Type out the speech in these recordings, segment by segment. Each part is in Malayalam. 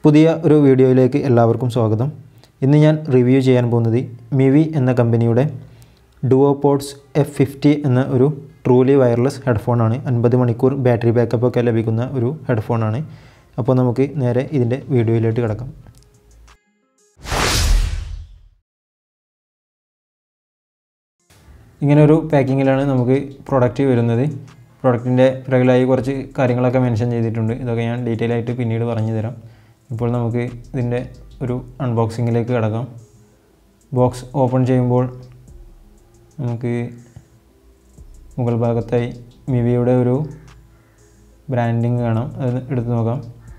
പുതിയ ഒരു വീഡിയോയിലേക്ക് എല്ലാവർക്കും സ്വാഗതം ഇന്ന് ഞാൻ റിവ്യൂ ചെയ്യാൻ പോകുന്നത് മിവി എന്ന കമ്പനിയുടെ ഡുവോപോഡ്സ് എഫ് ഫിഫ്റ്റി എന്ന ഒരു ട്രൂലി വയർലെസ് ഹെഡ്ഫോണാണ് അൻപത് മണിക്കൂർ ബാറ്ററി ബാക്കപ്പ് ഒക്കെ ലഭിക്കുന്ന ഒരു ഹെഡ്ഫോണാണ് അപ്പോൾ നമുക്ക് നേരെ ഇതിൻ്റെ വീഡിയോയിലേക്ക് കിടക്കാം ഇങ്ങനെ ഒരു പാക്കിങ്ങിലാണ് നമുക്ക് പ്രൊഡക്റ്റ് വരുന്നത് പ്രൊഡക്റ്റിൻ്റെ റെഗുലായി കുറച്ച് കാര്യങ്ങളൊക്കെ മെൻഷൻ ചെയ്തിട്ടുണ്ട് ഇതൊക്കെ ഞാൻ ഡീറ്റെയിൽ ആയിട്ട് പിന്നീട് പറഞ്ഞു തരാം ഇപ്പോൾ നമുക്ക് ഇതിൻ്റെ ഒരു അൺബോക്സിങ്ങിലേക്ക് കിടക്കാം ബോക്സ് ഓപ്പൺ ചെയ്യുമ്പോൾ നമുക്ക് മുകൾ ഭാഗത്തായി മിവിയുടെ ഒരു ബ്രാൻഡിങ് കാണാം അത് എടുത്ത് നോക്കാം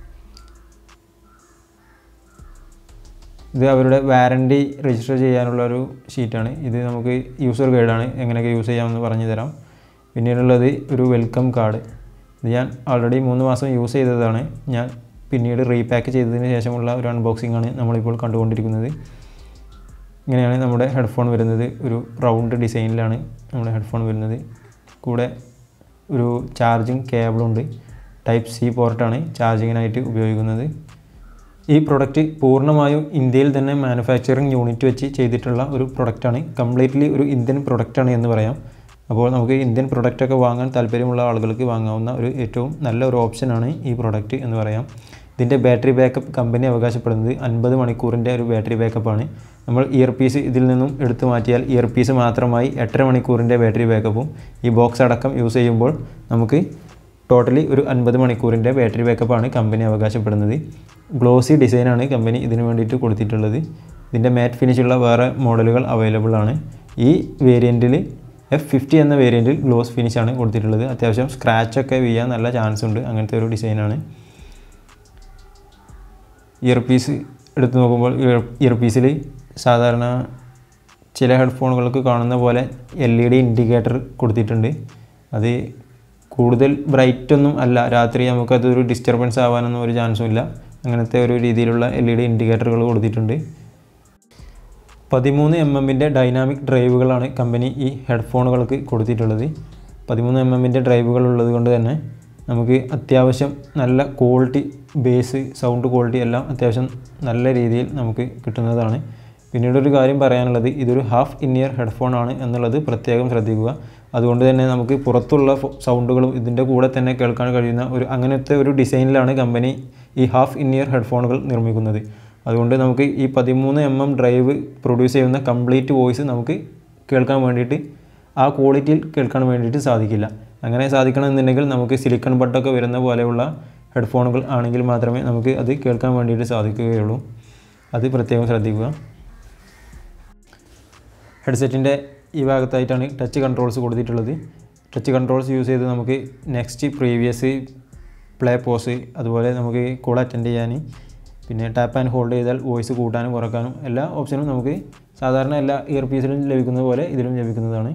ഇത് അവരുടെ വാറണ്ടി രജിസ്റ്റർ ചെയ്യാനുള്ള ഒരു ഷീറ്റാണ് ഇത് നമുക്ക് യൂസർ ഗൈഡാണ് എങ്ങനെയൊക്കെ യൂസ് ചെയ്യാമെന്ന് പറഞ്ഞു തരാം പിന്നീടുള്ളത് ഒരു വെൽക്കം കാർഡ് ഇത് ഞാൻ ഓൾറെഡി മൂന്ന് മാസം യൂസ് ചെയ്തതാണ് ഞാൻ പിന്നീട് റീപാക്ക് ചെയ്തതിന് ശേഷമുള്ള ഒരു അൺബോക്സിംഗ് ആണ് നമ്മളിപ്പോൾ കണ്ടുകൊണ്ടിരിക്കുന്നത് ഇങ്ങനെയാണ് നമ്മുടെ ഹെഡ്ഫോൺ വരുന്നത് ഒരു റൗണ്ട് ഡിസൈനിലാണ് നമ്മുടെ ഹെഡ്ഫോൺ വരുന്നത് കൂടെ ഒരു ചാർജിങ് കേബിളുണ്ട് ടൈപ്പ് സി പോർട്ടാണ് ചാർജിങ്ങിനായിട്ട് ഉപയോഗിക്കുന്നത് ഈ പ്രൊഡക്റ്റ് പൂർണ്ണമായും ഇന്ത്യയിൽ തന്നെ മാനുഫാക്ചറിങ് യൂണിറ്റ് വെച്ച് ചെയ്തിട്ടുള്ള ഒരു പ്രൊഡക്റ്റാണ് കംപ്ലീറ്റ്ലി ഒരു ഇന്ത്യൻ പ്രൊഡക്റ്റാണ് എന്ന് പറയാം അപ്പോൾ നമുക്ക് ഇന്ത്യൻ പ്രൊഡക്റ്റൊക്കെ വാങ്ങാൻ താല്പര്യമുള്ള ആളുകൾക്ക് വാങ്ങാവുന്ന ഒരു ഏറ്റവും നല്ല ഒരു ഓപ്ഷനാണ് ഈ പ്രൊഡക്റ്റ് എന്ന് പറയാം ഇതിൻ്റെ ബാറ്ററി ബാക്കപ്പ് കമ്പനി അവകാശപ്പെടുന്നത് അൻപത് മണിക്കൂറിൻ്റെ ഒരു ബാറ്ററി ബാക്കപ്പാണ് നമ്മൾ ഇയർ പീസ് ഇതിൽ നിന്നും എടുത്തു മാറ്റിയാൽ ഇയർ പീസ് മാത്രമായി എട്ടര മണിക്കൂറിൻ്റെ ബാറ്ററി ബാക്കപ്പും ഈ ബോക്സ് അടക്കം യൂസ് ചെയ്യുമ്പോൾ നമുക്ക് ടോട്ടലി ഒരു അൻപത് മണിക്കൂറിൻ്റെ ബാറ്ററി ബാക്കപ്പാണ് കമ്പനി അവകാശപ്പെടുന്നത് ഗ്ലോസി ഡിസൈനാണ് കമ്പനി ഇതിന് വേണ്ടിയിട്ട് കൊടുത്തിട്ടുള്ളത് ഇതിൻ്റെ മാറ്റ് ഫിനിഷുള്ള വേറെ മോഡലുകൾ അവൈലബിൾ ആണ് ഈ വേരിയൻറ്റിൽ എഫ് ഫിഫ്റ്റി എന്ന വേരിയൻറ്റിൽ ഗ്ലോസ് ഫിനിഷാണ് കൊടുത്തിട്ടുള്ളത് അത്യാവശ്യം സ്ക്രാച്ചൊക്കെ വീഴാൻ നല്ല ചാൻസ് ഉണ്ട് അങ്ങനത്തെ ഒരു ഡിസൈനാണ് ഇയർ പീസ് എടുത്തു നോക്കുമ്പോൾ ഇയർ പീസിൽ സാധാരണ ചില ഹെഡ്ഫോണുകൾക്ക് കാണുന്ന പോലെ എൽ ഇ ഡി ഇൻഡിക്കേറ്റർ കൊടുത്തിട്ടുണ്ട് അത് കൂടുതൽ ബ്രൈറ്റ് ഒന്നും അല്ല രാത്രി നമുക്കതൊരു ഡിസ്റ്റർബൻസ് ആവാനൊന്നും ഒരു ചാൻസും ഇല്ല അങ്ങനത്തെ ഒരു രീതിയിലുള്ള എൽ ഇ ഡി ഇൻഡിക്കേറ്ററുകൾ കൊടുത്തിട്ടുണ്ട് പതിമൂന്ന് എം എമ്മിൻ്റെ ഡൈനാമിക് ഡ്രൈവുകളാണ് കമ്പനി ഈ ഹെഡ്ഫോണുകൾക്ക് കൊടുത്തിട്ടുള്ളത് പതിമൂന്ന് എം എമ്മിൻ്റെ ഡ്രൈവുകൾ ഉള്ളത് കൊണ്ട് തന്നെ നമുക്ക് അത്യാവശ്യം നല്ല ക്വാളിറ്റി ബേസ് സൗണ്ട് ക്വാളിറ്റി എല്ലാം അത്യാവശ്യം നല്ല രീതിയിൽ നമുക്ക് കിട്ടുന്നതാണ് പിന്നീട് ഒരു കാര്യം പറയാനുള്ളത് ഇതൊരു ഹാഫ് ഇൻ ഇയർ ഹെഡ്ഫോൺ ആണ് എന്നുള്ളത് പ്രത്യേകം ശ്രദ്ധിക്കുക അതുകൊണ്ട് തന്നെ നമുക്ക് പുറത്തുള്ള സൗണ്ടുകളും ഇതിൻ്റെ കൂടെ തന്നെ കേൾക്കാൻ കഴിയുന്ന ഒരു അങ്ങനത്തെ ഒരു ഡിസൈനിലാണ് കമ്പനി ഈ ഹാഫ് ഇൻ ഇയർ ഹെഡ്ഫോണുകൾ നിർമ്മിക്കുന്നത് അതുകൊണ്ട് നമുക്ക് ഈ പതിമൂന്ന് എം എം ഡ്രൈവ് പ്രൊഡ്യൂസ് ചെയ്യുന്ന കംപ്ലീറ്റ് വോയിസ് നമുക്ക് കേൾക്കാൻ വേണ്ടിയിട്ട് ആ ക്വാളിറ്റിയിൽ കേൾക്കാൻ വേണ്ടിയിട്ട് സാധിക്കില്ല അങ്ങനെ സാധിക്കണമെന്നുണ്ടെങ്കിൽ നമുക്ക് സിലിക്കൺ ബട്ടൊക്കെ വരുന്ന പോലെയുള്ള ഹെഡ്ഫോണുകൾ ആണെങ്കിൽ മാത്രമേ നമുക്ക് അത് കേൾക്കാൻ വേണ്ടിയിട്ട് സാധിക്കുകയുള്ളൂ അത് പ്രത്യേകം ശ്രദ്ധിക്കുക ഹെഡ്സെറ്റിൻ്റെ ഈ ഭാഗത്തായിട്ടാണ് ടച്ച് കൺട്രോൾസ് കൊടുത്തിട്ടുള്ളത് ടച്ച് കൺട്രോൾസ് യൂസ് ചെയ്ത് നമുക്ക് നെക്സ്റ്റ് പ്രീവിയസ് പ്ലേ പോസ് അതുപോലെ നമുക്ക് കോൾ അറ്റൻഡ് ചെയ്യാൻ പിന്നെ ടാപ്പ് ആൻഡ് ഹോൾഡ് ചെയ്താൽ വോയിസ് കൂട്ടാനും കുറക്കാനും എല്ലാ ഓപ്ഷനും നമുക്ക് സാധാരണ എല്ലാ ഇയർ പീസിലും ലഭിക്കുന്നത് പോലെ ഇതിലും ലഭിക്കുന്നതാണ്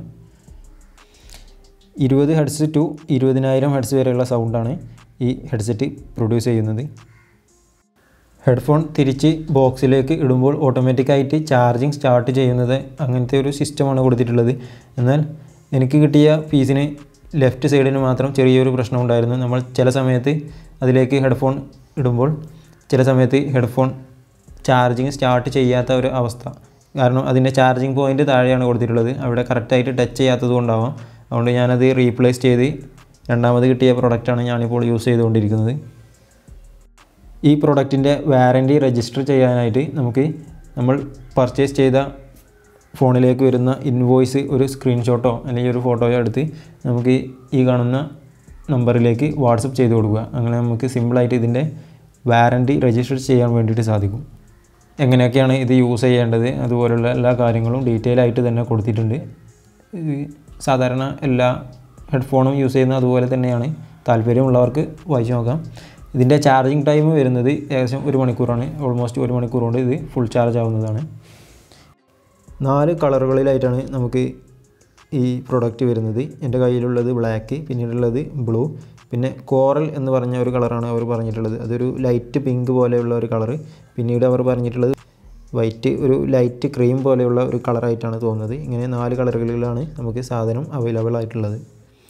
ഇരുപത് ഹെഡ്സ് ടു ഇരുപതിനായിരം ഹെഡ്സ് വരെയുള്ള സൗണ്ടാണ് ഈ ഹെഡ്സെറ്റ് പ്രൊഡ്യൂസ് ചെയ്യുന്നത് ഹെഡ്ഫോൺ തിരിച്ച് ബോക്സിലേക്ക് ഇടുമ്പോൾ ഓട്ടോമാറ്റിക്കായിട്ട് ചാർജിങ് സ്റ്റാർട്ട് ചെയ്യുന്നത് അങ്ങനത്തെ ഒരു സിസ്റ്റമാണ് കൊടുത്തിട്ടുള്ളത് എന്നാൽ എനിക്ക് കിട്ടിയ പീസിന് ലെഫ്റ്റ് സൈഡിന് മാത്രം ചെറിയൊരു പ്രശ്നം ഉണ്ടായിരുന്നു നമ്മൾ ചില സമയത്ത് അതിലേക്ക് ഹെഡ്ഫോൺ ഇടുമ്പോൾ ചില സമയത്ത് ഹെഡ്ഫോൺ ചാർജിങ് സ്റ്റാർട്ട് ചെയ്യാത്ത ഒരു അവസ്ഥ കാരണം അതിൻ്റെ ചാർജിങ് പോയിൻറ്റ് താഴെയാണ് കൊടുത്തിട്ടുള്ളത് അവിടെ കറക്റ്റായിട്ട് ടച്ച് ചെയ്യാത്തത് കൊണ്ടാവാം അതുകൊണ്ട് ഞാനത് റീപ്ലേസ് ചെയ്ത് രണ്ടാമത് കിട്ടിയ പ്രൊഡക്റ്റാണ് ഞാനിപ്പോൾ യൂസ് ചെയ്തുകൊണ്ടിരിക്കുന്നത് ഈ പ്രൊഡക്റ്റിൻ്റെ വാറൻറ്റി രജിസ്റ്റർ ചെയ്യാനായിട്ട് നമുക്ക് നമ്മൾ പർച്ചേസ് ചെയ്ത ഫോണിലേക്ക് വരുന്ന ഇൻവോയ്സ് ഒരു സ്ക്രീൻഷോട്ടോ അല്ലെങ്കിൽ ഒരു ഫോട്ടോയോ എടുത്ത് നമുക്ക് ഈ കാണുന്ന നമ്പറിലേക്ക് വാട്സപ്പ് ചെയ്ത് കൊടുക്കുക അങ്ങനെ നമുക്ക് സിമ്പിളായിട്ട് ഇതിൻ്റെ വാറൻറ്റി രജിസ്റ്റർ ചെയ്യാൻ വേണ്ടിയിട്ട് സാധിക്കും എങ്ങനെയൊക്കെയാണ് ഇത് യൂസ് ചെയ്യേണ്ടത് അതുപോലുള്ള എല്ലാ കാര്യങ്ങളും ഡീറ്റെയിൽ ആയിട്ട് തന്നെ കൊടുത്തിട്ടുണ്ട് സാധാരണ എല്ലാ ഹെഡ്ഫോണും യൂസ് ചെയ്യുന്ന അതുപോലെ തന്നെയാണ് താല്പര്യമുള്ളവർക്ക് വായിച്ചു നോക്കാം ഇതിൻ്റെ ചാർജിങ് ടൈം വരുന്നത് ഏകദേശം ഒരു മണിക്കൂറാണ് ഓൾമോസ്റ്റ് ഒരു മണിക്കൂർ കൊണ്ട് ഇത് ഫുൾ ചാർജ് ആവുന്നതാണ് നാല് കളറുകളിലായിട്ടാണ് നമുക്ക് ഈ പ്രൊഡക്റ്റ് വരുന്നത് എൻ്റെ കയ്യിലുള്ളത് ബ്ലാക്ക് പിന്നീടുള്ളത് ബ്ലൂ പിന്നെ കോറൽ എന്ന് പറഞ്ഞ ഒരു കളറാണ് അവർ പറഞ്ഞിട്ടുള്ളത് അതൊരു ലൈറ്റ് പിങ്ക് പോലെയുള്ള ഒരു കളറ് പിന്നീട് അവർ പറഞ്ഞിട്ടുള്ളത് വൈറ്റ് ഒരു ലൈറ്റ് ക്രീം പോലെയുള്ള ഒരു കളറായിട്ടാണ് തോന്നുന്നത് ഇങ്ങനെ നാല് കളറുകളിലാണ് നമുക്ക് സാധനം അവൈലബിൾ ആയിട്ടുള്ളത്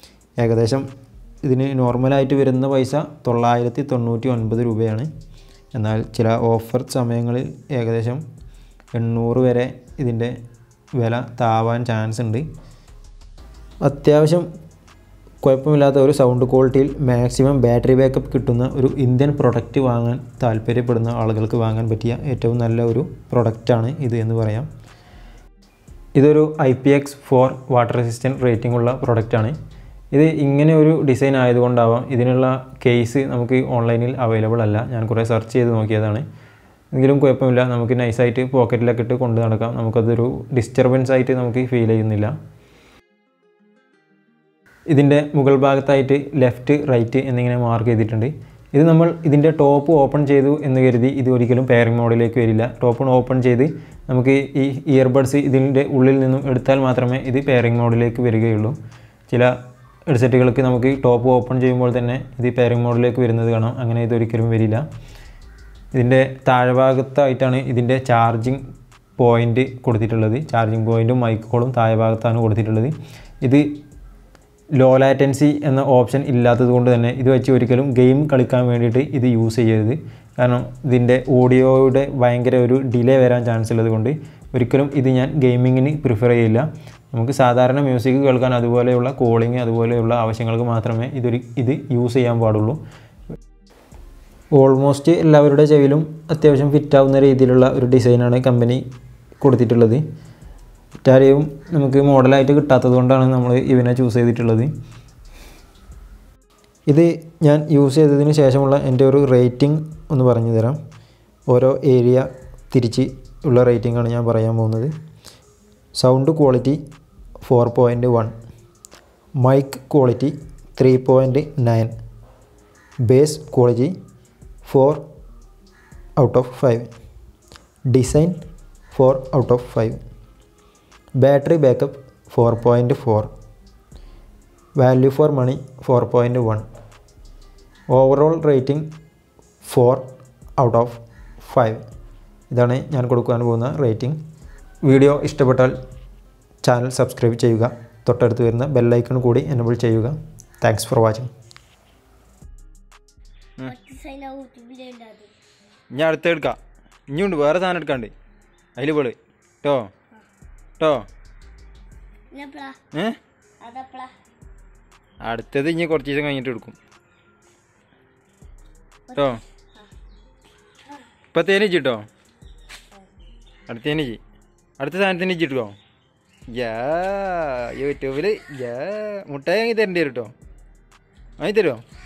ഏകദേശം ഇതിന് നോർമലായിട്ട് വരുന്ന പൈസ തൊള്ളായിരത്തി തൊണ്ണൂറ്റി ഒൻപത് രൂപയാണ് എന്നാൽ ചില ഓഫർ സമയങ്ങളിൽ ഏകദേശം എണ്ണൂറ് വരെ ഇതിൻ്റെ വില താവാൻ ചാൻസ് ഉണ്ട് അത്യാവശ്യം കുഴപ്പമില്ലാത്ത ഒരു സൗണ്ട് ക്വാളിറ്റിയിൽ മാക്സിമം ബാറ്ററി ബാക്കപ്പ് കിട്ടുന്ന ഒരു ഇന്ത്യൻ പ്രൊഡക്റ്റ് വാങ്ങാൻ താല്പര്യപ്പെടുന്ന ആളുകൾക്ക് വാങ്ങാൻ പറ്റിയ ഏറ്റവും നല്ല ഒരു പ്രൊഡക്റ്റാണ് ഇത് എന്ന് പറയാം ഇതൊരു I P X four water resistant rating ഉള്ള പ്രൊഡക്റ്റാണ് ഇത് ഇങ്ങനെ ഒരു ഡിസൈൻ ആയതുകൊണ്ടാവാം ഇതിനുള്ള കേസ് നമുക്ക് ഓൺലൈനിൽ അവൈലബിൾ അല്ല ഞാൻ കുറേ സെർച്ച് ചെയ്ത് നോക്കിയതാണ് എങ്കിലും കുഴപ്പമില്ല നമുക്ക് നൈസായിട്ട് പോക്കറ്റിലൊക്കെ ഇട്ട് കൊണ്ട് നടക്കാം നമുക്കതൊരു ഡിസ്റ്റർബൻസ് ആയിട്ട് നമുക്ക് ഫീൽ ചെയ്യുന്നില്ല ഇതിൻ്റെ മുകൾ ഭാഗത്തായിട്ട് ലെഫ്റ്റ് റൈറ്റ് എന്നിങ്ങനെ മാർക്ക് ചെയ്തിട്ടുണ്ട് ഇത് നമ്മൾ ഇതിൻ്റെ ടോപ്പ് ഓപ്പൺ ചെയ്തു എന്ന് കരുതി ഇത് ഒരിക്കലും പെയറിംഗ് മോഡിലേക്ക് വരില്ല ടോപ്പ് ഓപ്പൺ ചെയ്ത് നമുക്ക് ഈ ഇയർബഡ്സ് ഇതിൻ്റെ ഉള്ളിൽ നിന്നും എടുത്താൽ മാത്രമേ ഇത് പെയറിംഗ് മോഡിലേക്ക് വരികയുള്ളൂ ചില ഹെഡ്സെറ്റുകൾക്ക് നമുക്ക് ടോപ്പ് ഓപ്പൺ ചെയ്യുമ്പോൾ തന്നെ ഇത് പെയറിംഗ് മോഡിലേക്ക് വരുന്നത് കാണാം അങ്ങനെ ഇതൊരിക്കലും വരില്ല ഇതിൻ്റെ താഴ്ഭാഗത്തായിട്ടാണ് ഇതിൻ്റെ ചാർജിങ് പോയിൻ്റ് കൊടുത്തിട്ടുള്ളത് ചാർജിങ് പോയിൻറ്റും മൈക്കുകളും താഴെ ഭാഗത്താണ് കൊടുത്തിട്ടുള്ളത് ഇത് ലോ ലാറ്റൻസി എന്ന ഓപ്ഷൻ ഇല്ലാത്തത് കൊണ്ട് തന്നെ ഇത് വെച്ച് ഒരിക്കലും ഗെയിം കളിക്കാൻ വേണ്ടിയിട്ട് ഇത് യൂസ് ചെയ്യരുത് കാരണം ഇതിൻ്റെ ഓഡിയോയുടെ ഭയങ്കര ഒരു ഡിലേ വരാൻ ചാൻസ് ഉള്ളത് കൊണ്ട് ഒരിക്കലും ഇത് ഞാൻ ഗെയിമിങ്ങിന് പ്രിഫർ ചെയ്യില്ല നമുക്ക് സാധാരണ മ്യൂസിക് കേൾക്കാൻ അതുപോലെയുള്ള കോളിങ് അതുപോലെയുള്ള ആവശ്യങ്ങൾക്ക് മാത്രമേ ഇതൊരു ഇത് യൂസ് ചെയ്യാൻ പാടുള്ളൂ ഓൾമോസ്റ്റ് എല്ലാവരുടെ ചെവിയിലും അത്യാവശ്യം ഫിറ്റാവുന്ന രീതിയിലുള്ള ഒരു ഡിസൈനാണ് കമ്പനി കൊടുത്തിട്ടുള്ളത് മറ്റാരെയും നമുക്ക് മോഡലായിട്ട് കിട്ടാത്തത് കൊണ്ടാണ് നമ്മൾ ഇവനെ ചൂസ് ചെയ്തിട്ടുള്ളത് ഇത് ഞാൻ യൂസ് ചെയ്തതിന് ശേഷമുള്ള എൻ്റെ ഒരു റേറ്റിംഗ് ഒന്ന് പറഞ്ഞു തരാം ഓരോ ഏരിയ തിരിച്ച് ഉള്ള റേറ്റിംഗ് ആണ് ഞാൻ പറയാൻ പോകുന്നത് sound quality four point one mic quality three point nine bass quality four out of five design four out of five battery backup four point four value for money four point one overall rating four out of five ഇതാണ് ഞാൻ കൊടുക്കാൻ പോകുന്ന റേറ്റിംഗ് വീഡിയോ ഇഷ്ടപ്പെട്ടാൽ ചാനൽ സബ്സ്ക്രൈബ് ചെയ്യുക തൊട്ടടുത്ത് വരുന്ന ബെല്ലൈക്കൺ കൂടി എനബിൾ ചെയ്യുക താങ്ക്സ് ഫോർ വാച്ചിങ് മറ്റു സൈന യൂട്യൂബിലുണ്ടാകും ഞാൻ അടുത്ത എടുക്കാം ഇനിയുണ്ട് വേറെ സാധനം എടുക്കാണ്ട് അതിൽ പോള് കേട്ടോ കേട്ടോ ഇന്നപ്പളാ ഏ അതപ്പളാ അടുത്തത് ഇനി കുറച്ച് ദിവസം കഴിഞ്ഞിട്ട് എടുക്കും കേട്ടോ ഇപ്പം തേനിച്ച് കേട്ടോ അടുത്ത തേനിച്ച് അടുത്ത സാധനത്തിന് ഇജ്ജ് ഇട്ടോ യാ യൂട്യൂബിൽ യാ മുട്ടായി വാങ്ങി തരേണ്ടി വരും കേട്ടോ വാങ്ങി തരുമോ